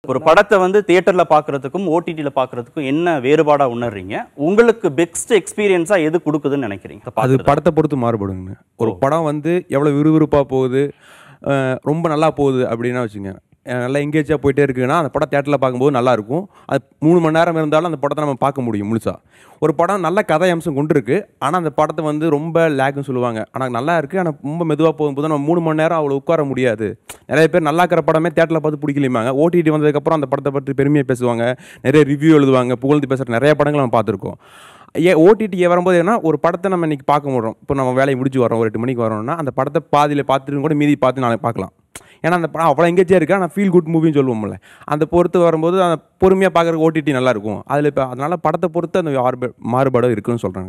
ஒரு படத்தை வந்து தியேட்டர்ல பார்க்கறதுக்கும் ஓடிடியில் பார்க்கறதுக்கும் என்ன வேறுபாடா உணர்றீங்க உங்களுக்கு பெஸ்ட் எக்ஸ்பீரியன்ஸா எது கொடுக்குதுன்னு நினைக்கிறீங்க அது பார்க்கறது. படத்தை பொறுத்து மாறுபடுங்க ஒரு படம் வந்து எவ்வளோ விறுவிறுப்பாக போகுது அஹ் ரொம்ப நல்லா போகுது அப்படின்னா வச்சுங்க அஹ் நல்லா எங்கேஜாக போயிட்டே இருக்குன்னா அந்த படம் தேட்டரில் பார்க்கும்போது நல்லா இருக்கும் அது மூணு மணி நேரம் இருந்தாலும் அந்த படத்தை நம்ம பார்க்க முடியும் முழுசா ஒரு படம் நல்ல கதை அம்சம் கொண்டு இருக்கு ஆனால் அந்த படத்தை வந்து ரொம்ப லேக்னு சொல்லுவாங்க ஆனால் நல்லா இருக்கு ஆனால் ரொம்ப மெதுவாக போகும்போது நம்ம மூணு மணி நேரம் அவ்வளோ உட்கார முடியாது நிறைய பேர் நல்லா இருக்கிற படமே தேட்டரில் பார்த்து பிடிக்கலையுமாங்க ஓடிடி வந்ததுக்கப்புறம் அந்த படத்தை பற்றி பெருமையாக பேசுவாங்க நிறைய ரிவ்யூ எழுதுவாங்க புகழ்ந்து பேசுகிற நிறைய படங்கள் நம்ம பார்த்துருக்கோம் ஏ ஓடிடி வரும்போது என்ன ஒரு படத்தை நம்ம இன்னைக்கு பார்க்க முடியும் இப்போ நம்ம வேலையை முடிச்சு வரோம் ஒரு எட்டு மணிக்கு வரோம்னா அந்த படத்தை பாதியில் பார்த்துட்டு கூட மீதி பார்த்து நாளைக்கு பார்க்கலாம் ஏன்னா அந்த படம் அவ்வளோ எங்கேஜாக இருக்கு ஆனால் ஃபீல் குட் மூவின்னு சொல்லுவோம்ல அந்த பொறுத்து வரும்போது அந்த பொறுமையாக பார்க்குறக்கு ஓடிடி நல்லா இருக்கும் அதில் இப்போ அதனால படத்தை பொறுத்து அந்த மாறுப- மாறுபாடு இருக்குன்னு சொல்கிறாங்க